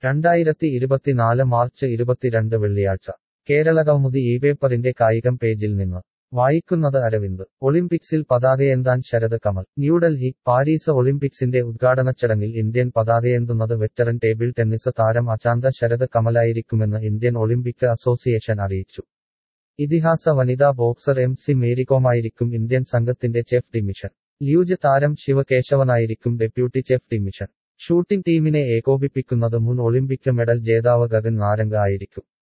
രണ്ടായിരത്തി ഇരുപത്തിനാല് മാർച്ച് ഇരുപത്തിരണ്ട് വെള്ളിയാഴ്ച കേരള കൗമുദി ഈ പേപ്പറിന്റെ കായികം പേജിൽ നിന്ന് വായിക്കുന്നത് അരവിന്ദ് ഒളിമ്പിക്സിൽ പതാകയേന്താൻ ശരത് കമൽ ന്യൂഡൽഹി പാരീസ് ഒളിമ്പിക്സിന്റെ ഉദ്ഘാടന ചടങ്ങിൽ ഇന്ത്യൻ പതാകയേന്തുന്നത് വെറ്ററൻ ടേബിൾ ടെന്നീസ് താരം അചാന്ത ശരത് കമലായിരിക്കുമെന്ന് ഇന്ത്യൻ ഒളിമ്പിക് അസോസിയേഷൻ അറിയിച്ചു ഇതിഹാസ വനിതാ ബോക്സർ എം സി മേരികോമായിരിക്കും ഇന്ത്യൻ സംഘത്തിന്റെ ചെഫ് ഡിമിഷൻ ല്യൂജ് താരം ശിവകേശവനായിരിക്കും ഡെപ്യൂട്ടി ചെഫ് ഡിമിഷൻ ഷൂട്ടിംഗ് ടീമിനെ ഏകോപിപ്പിക്കുന്നത് മുൻ ഒളിമ്പിക് മെഡൽ ജേതാവ് ഗഗൻ നാരംഗ ആയിരിക്കും